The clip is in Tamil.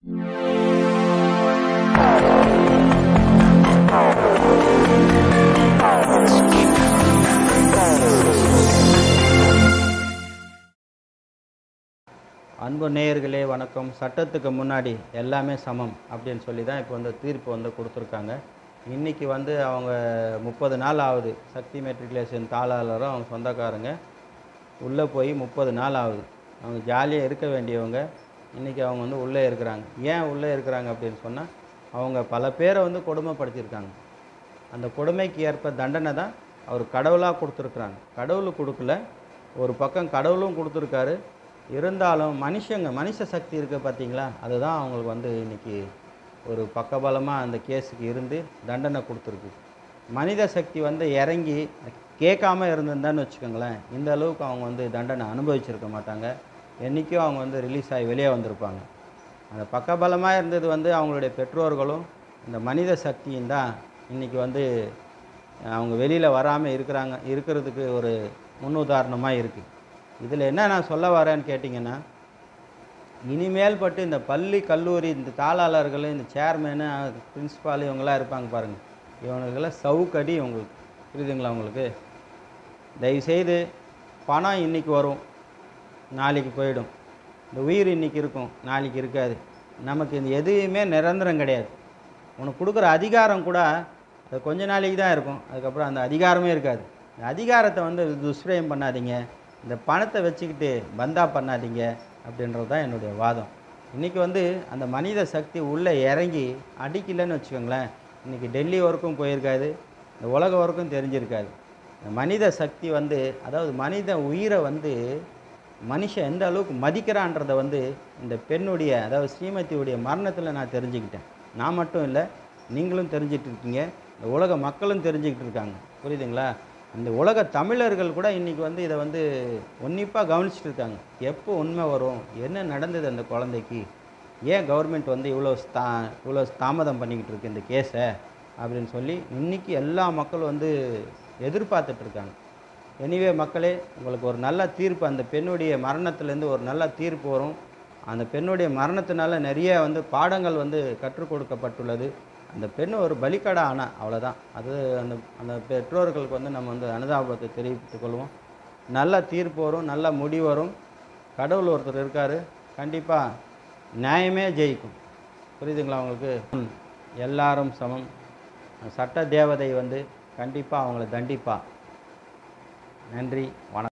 அன்பு நேயர்களே வணக்கம் சட்டத்துக்கு முன்னாடி எல்லாமே சமம் அப்படின்னு சொல்லி தான் இப்போ வந்து தீர்ப்பு வந்து கொடுத்துருக்காங்க இன்றைக்கி வந்து அவங்க முப்பது நாள் ஆகுது சக்தி மெட்ரிகுலேஷன் தாளாளரும் அவங்க சொந்தக்காரங்க உள்ளே போய் முப்பது நாள் ஆகுது அவங்க ஜாலியாக இருக்க வேண்டியவங்க இன்றைக்கி அவங்க வந்து உள்ளே இருக்கிறாங்க ஏன் உள்ளே இருக்கிறாங்க அப்படின்னு சொன்னால் அவங்க பல பேரை வந்து கொடுமைப்படுத்தியிருக்காங்க அந்த கொடுமைக்கு ஏற்ப தண்டனை தான் அவர் கடவுளாக கொடுத்துருக்குறாங்க கடவுள் கொடுக்கல ஒரு பக்கம் கடவுளும் கொடுத்துருக்காரு இருந்தாலும் மனுஷங்க மனுஷ சக்தி இருக்குது பார்த்தீங்களா அதுதான் அவங்களுக்கு வந்து இன்றைக்கி ஒரு பக்கபலமாக அந்த கேஸுக்கு இருந்து தண்டனை கொடுத்துருக்கு மனித சக்தி வந்து இறங்கி கேட்காம இருந்திருந்தான்னு வச்சுக்கோங்களேன் இந்த அளவுக்கு அவங்க வந்து தண்டனை அனுபவிச்சிருக்க மாட்டாங்க என்றைக்கும் அவங்க வந்து ரிலீஸ் ஆகி வெளியே வந்திருப்பாங்க அந்த பக்கபலமாக இருந்தது வந்து அவங்களுடைய பெற்றோர்களும் இந்த மனித சக்தியும் தான் இன்றைக்கி வந்து அவங்க வெளியில் வராமல் இருக்கிறாங்க இருக்கிறதுக்கு ஒரு முன்னுதாரணமாக இருக்குது இதில் என்ன நான் சொல்ல வரேன்னு கேட்டிங்கன்னா இனிமேல் பட்டு இந்த பள்ளி கல்லூரி இந்த தாளாளர்கள் இந்த சேர்மேனு பிரின்ஸ்பால் இவங்கெல்லாம் இருப்பாங்க பாருங்கள் இவனுக்கெல்லாம் சவுக்கடி உங்களுக்கு புரியுதுங்களா உங்களுக்கு தயவுசெய்து பணம் இன்றைக்கி வரும் நாளைக்கு போயிடும் இந்த உயிர் இன்றைக்கி இருக்கும் நாளைக்கு இருக்காது நமக்கு இந்த எதுவுமே நிரந்தரம் கிடையாது உனக்கு கொடுக்குற அதிகாரம் கூட அது கொஞ்ச நாளைக்கு தான் இருக்கும் அதுக்கப்புறம் அந்த அதிகாரமே இருக்காது இந்த அதிகாரத்தை வந்து துஷ்பிரயம் பண்ணாதீங்க இந்த பணத்தை வச்சுக்கிட்டு பந்தா பண்ணாதீங்க அப்படின்றது தான் என்னுடைய வாதம் இன்றைக்கி வந்து அந்த மனித சக்தி உள்ளே இறங்கி அடிக்கலைன்னு வச்சுக்கோங்களேன் இன்றைக்கி டெல்லி வரைக்கும் போயிருக்காது இந்த உலகம் வரைக்கும் தெரிஞ்சிருக்காது இந்த மனித சக்தி வந்து அதாவது மனித உயிரை வந்து மனுஷன் எந்த அளவுக்கு மதிக்கிறான்றதை வந்து இந்த பெண்ணுடைய அதாவது ஸ்ரீமதியுடைய மரணத்தில் நான் தெரிஞ்சுக்கிட்டேன் நான் மட்டும் இல்லை நீங்களும் தெரிஞ்சிட்டு இருக்கீங்க இந்த உலக மக்களும் தெரிஞ்சுக்கிட்டு இருக்காங்க புரியுதுங்களா இந்த உலக தமிழர்கள் கூட இன்றைக்கி வந்து இதை வந்து உன்னிப்பாக கவனிச்சிட்டு இருக்காங்க எப்போ உண்மை வரும் என்ன நடந்தது அந்த குழந்தைக்கு ஏன் கவர்மெண்ட் வந்து இவ்வளோ ஸ்தா இவ்வளோ தாமதம் பண்ணிக்கிட்டு இருக்கு இந்த கேஸை அப்படின்னு சொல்லி இன்றைக்கி எல்லா மக்களும் வந்து எதிர்பார்த்துட்டு இருக்காங்க எனிவே மக்களே உங்களுக்கு ஒரு நல்ல தீர்ப்பு அந்த பெண்ணுடைய மரணத்துலேருந்து ஒரு நல்ல தீர்ப்பு வரும் அந்த பெண்ணுடைய மரணத்தினால நிறைய வந்து பாடங்கள் வந்து கற்றுக் கொடுக்கப்பட்டுள்ளது அந்த பெண் ஒரு பலிக்கடா ஆனா அவ்வளோதான் அது அந்த அந்த பெற்றோர்களுக்கு வந்து நம்ம வந்து அனுதாபத்தை தெரிவித்துக் கொள்வோம் நல்ல தீர்ப்பு வரும் நல்ல முடிவு வரும் கடவுள் ஒருத்தர் இருக்கார் கண்டிப்பாக நியாயமே ஜெயிக்கும் புரியுதுங்களா உங்களுக்கு ம். எல்லாரும் சமம் சட்ட தேவதை வந்து கண்டிப்பாக அவங்கள தண்டிப்பா நன்றி வணக்கம்